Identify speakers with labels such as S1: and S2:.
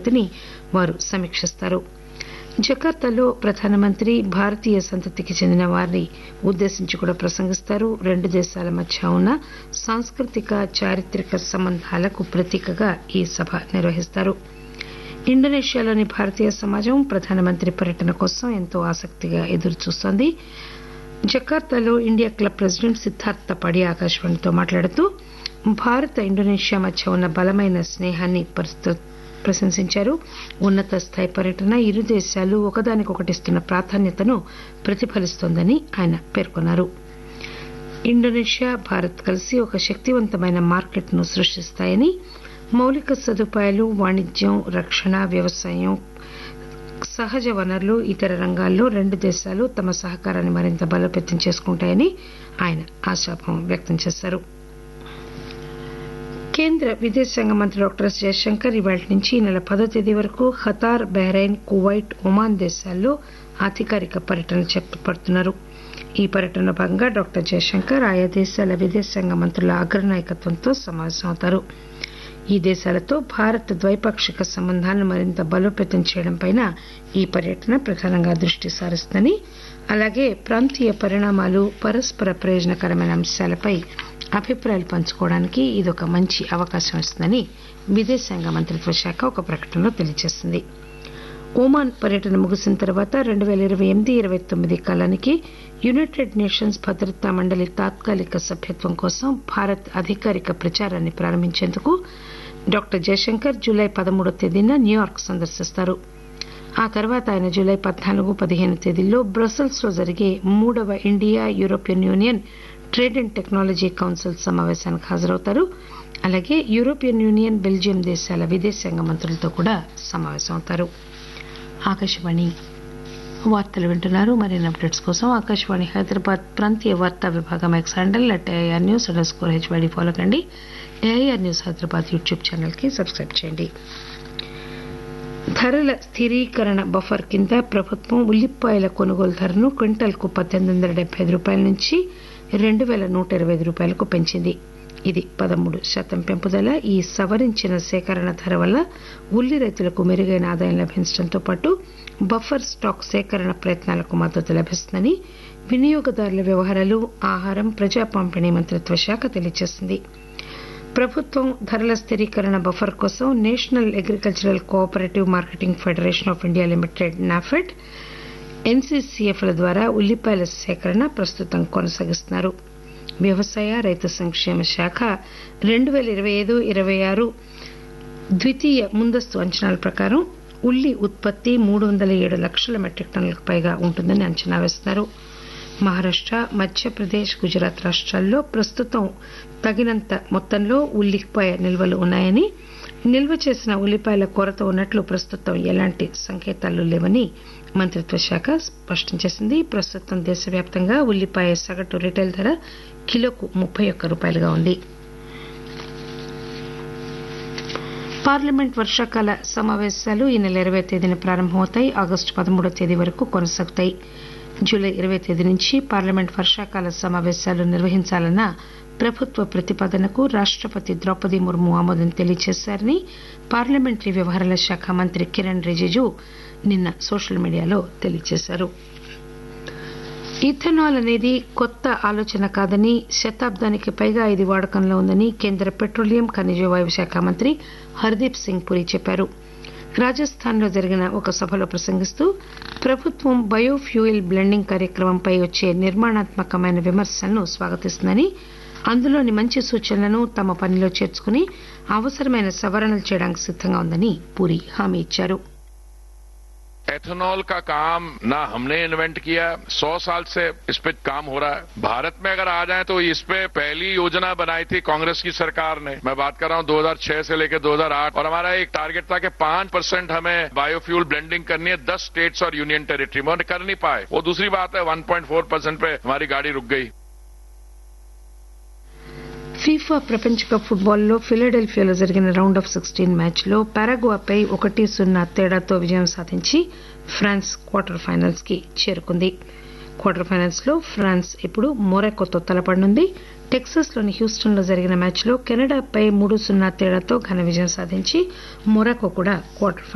S1: పురోగతిని వారు సమీక్షిస్తారు జకార్తాలో ప్రధానమంత్రి భారతీయ సంతతికి చెందిన వారిని ఉద్దేశించి కూడా ప్రసంగిస్తారు రెండు దేశాల మధ్య ఉన్న సాంస్కృతిక చారిత్రక సంబంధాలకు ప్రతీకగా ఈ సభ నిర్వహిస్తారు ఇండోనేషియాలోని భారతీయ సమాజం ప్రధానమంత్రి పర్యటన కోసం ఎంతో ఆసక్తిగా ఎదురుచూస్తోంది జకార్తాలో ఇండియా క్లబ్ ప్రెసిడెంట్ సిద్ధార్థ పడి ఆకాశవాణితో మాట్లాడుతూ భారత్ ఇండోనేషియా మధ్య ఉన్న బలమైన స్నేహాన్ని ప్రశంసించారు ఉన్నత స్థాయి పర్యటన ఇరు దేశాలు ఒకదానికొకటి ఇస్తున్న ప్రాధాన్యతను ప్రతిఫలిస్తోందని ఆయన పేర్కొన్నారు ఇండోనేషియా భారత్ కలిసి ఒక శక్తివంతమైన మార్కెట్ను సృష్టిస్తాయని మౌలిక సదుపాయాలు వాణిజ్యం రక్షణ వ్యవసాయం సహజ వనరులు ఇతర రంగాల్లో రెండు దేశాలు తమ సహకారాన్ని మరింత బలోపేతం చేసుకుంటాయని ఆయన ఆశాభావం వ్యక్తం చేశారు కేంద్ర విదేశాంగ మంత్రి డాక్టర్ ఎస్ జయశంకర్ ఇవాళ నుంచి ఈ నెల పదో తేదీ వరకు ఖతార్ బహ్రెయిన్ కువైట్ ఒమాన్ దేశాల్లో అధికారిక పర్యటన చేపడుతున్నారు ఈ పర్యటనలో భాగంగా డాక్టర్ జయశంకర్ ఆయా దేశాల విదేశాంగ మంత్రుల అగ్రనాయకత్వంతో సమావేశమవుతారు ఈ దేశాలతో భారత్ ద్వైపాక్షిక సంబంధాలను మరింత బలోపేతం చేయడంపై ఈ పర్యటన ప్రధానంగా దృష్టి సారిస్తుందని అలాగే ప్రాంతీయ పరిణామాలు పరస్పర ప్రయోజనకరమైన అంశాలపై అభిప్రాయాలు పంచుకోవడానికి ఇదొక మంచి అవకాశం ఇస్తుందని విదేశాంగ మంత్రిత్వ శాఖ ఒక ప్రకటనలో తెలియజేసింది ఒమాన్ పర్యటన ముగిసిన తర్వాత రెండు పేల ఇరవై ఎనిమిది ఇరవై తొమ్మిది కాలానికి యునైటెడ్ నేషన్స్ భద్రతా మండలి తాత్కాలిక సభ్యత్వం కోసం భారత్ అధికారిక ప్రచారాన్ని ప్రారంభించేందుకు డాక్టర్ జయశంకర్ జూలై పదమూడో తేదీన న్యూయార్క్ సందర్శిస్తారు ఆ తర్వాత ఆయన జూలై పద్నాలుగు పదిహేను తేదీల్లో బ్రసెల్స్ లో జరిగే మూడవ India European Union trade and technology council సమావేశానికి హాజరవుతారు అలాగే యూరోపియన్ యూనియన్ బెల్జియం దేశాల విదేశాంగ మంత్రులతో కూడా సమావేశమవుతారు ఆకాశవాణి వార్తలు వింటున్నారు మరిన్ని అప్డేట్స్ కోసం ఆకాశవాణి హైదరాబాద్ ప్రాంతీయ వార్తా విభాగం X handle at AIR news underscore HYD follow కండి ఏఐఆర్ న్యూస్ హైదరాబాద్ యూట్యూబ్ ఛానల్కి సబ్స్క్రైబ్ చేయండి ధరల స్థిరీకరణ బఫర్ కింద ప్రభుత్వం ఉల్లిపాయల కొనుగోలు ధరను క్వింటాల్కు పద్దెనిమిది వందల డెబ్బై ఐదు రూపాయల నుంచి రెండు వేల నూట ఇరవై ఐదు రూపాయలకు పెంచింది ఇది పదమూడు శాతం పెంపుదల ఈ సవరించిన సేకరణ ధర వల్ల ఉల్లి రైతులకు మెరుగైన ఆదాయం లభించడంతో పాటు బఫర్ స్టాక్ సేకరణ ప్రయత్నాలకు మద్దతు లభిస్తుందని వినియోగదారుల వ్యవహారాలు ఆహారం ప్రజా పంపిణీ మంత్రిత్వ శాఖ తెలియజేసింది ప్రభుత్వం ధరల స్థిరీకరణ బఫర్ కోసం national agricultural cooperative marketing federation of India limited NAFED ఎన్సీసీఎఫ్ల ద్వారా ఉల్లిపాయల సేకరణ ప్రస్తుతం కొనసాగిస్తున్నారు వ్యవసాయ రైతు సంక్షేమ శాఖ రెండు పేల ఇరవై ఐదు ఇరవై ఆరు ద్వితీయ ముందస్తు అంచనాల ప్రకారం ఉల్లి ఉత్పత్తి మూడు వందల ఏడు లక్షల మెట్రిక్ టన్నులకు పైగా ఉంటుందని అంచనా వేస్తున్నారు మహారాష్ట మధ్యప్రదేశ్ గుజరాత్ రాష్ట్రాల్లో ప్రస్తుతం తగినంత మొత్తంలో ఉల్లిపాయ నిల్వలు ఉన్నాయని నిల్వ చేసిన ఉల్లిపాయల కొరత ఉన్నట్లు ప్రస్తుతం ఎలాంటి సంకేతాలు లేవని మంత్రిత్వ శాఖ స్పష్టం చేసింది ప్రస్తుతం దేశవ్యాప్తంగా ఉల్లిపాయ సగటు రిటైల్ ధర కిలోకు ముప్పై ఒక్క రూపాయలుగా ఉంది పార్లమెంట్ వర్షాకాల సమావేశాలు ఈ నెల ఇరవై తేదీన ప్రారంభమవుతాయి ఆగస్టు పదమూడో తేదీ వరకు కొనసాగుతాయి జూలై ఇరవై తేదీ నుంచి పార్లమెంట్ వర్షాకాల సమావేశాలు నిర్వహించాలన్న ప్రభుత్వ ప్రతిపాదనకు రాష్టపతి ద్రౌపది ముర్ము ఆమోదం తెలియజేశారని పార్లమెంటరీ వ్యవహారాల శాఖ మంత్రి కిరణ్ రిజిజు నిన్న సోషల్ మీడియాలో తెలియజేశారు ఇథనాల్ అనేది కొత్త ఆలోచన కాదని శతాబ్దానికి పైగా ఇది వాడకంలో ఉందని కేంద్ర పెట్రోలియం ఖనిజ వాయువు శాఖ మంత్రి హర్దీప్ సింగ్ పురి చెప్పారు రాజస్థాన్ లో జరిగిన ఒక సభలో ప్రసంగిస్తూ ప్రభుత్వం బయోఫ్యూయల్ బ్లెండింగ్ కార్యక్రమంపై వచ్చే నిర్మాణాత్మకమైన విమర్శలను స్వాగతిస్తుందని అందులోని మంచి సూచనలను తమ పనిలో చేర్చుకుని అవసరమైన సవరణలు చేయడానికి సిద్దంగా ఉందని పూరి హామీ ఇచ్చారు
S2: एथेनॉल का काम ना हमने इन्वेंट किया सौ साल से इस पे काम हो रहा है भारत में अगर आ जाए तो इस पे पहली योजना बनाई थी कांग्रेस की सरकार ने मैं बात कर रहा हूं 2006 से लेकर 2008 और हमारा एक टारगेट था कि पांच परसेंट हमें बायोफ्यूल ब्लेंडिंग करनी है दस स्टेट्स और यूनियन टेरिटरी में और कर नहीं पाए वो दूसरी बात है 1.4 परसेंट पे हमारी गाड़ी रुक गई
S1: ఫీఫా ప్రపంచ కప్ ఫుట్బాల్లో ఫిలడెల్ఫియాలో జరిగిన రౌండ్ ఆఫ్ సిక్స్టీన్ మ్యాచ్లో పారాగ్వాపై ఒకటి సున్నా తేడాతో విజయం సాధించి ఫ్రాన్స్ క్వార్టర్ ఫైనల్స్ కి చేరుకుంది క్వార్టర్ ఫైనల్స్ లో ఫ్రాన్స్ ఇప్పుడు మొరాకోతో తలపడనుంది టెక్సాస్ లోని హ్యూస్టన్ లో జరిగిన మ్యాచ్లో కెనడాపై మూడు సున్నా తేడాతో ఘన విజయం సాధించి మొరాకో కూడా క్వార్టర్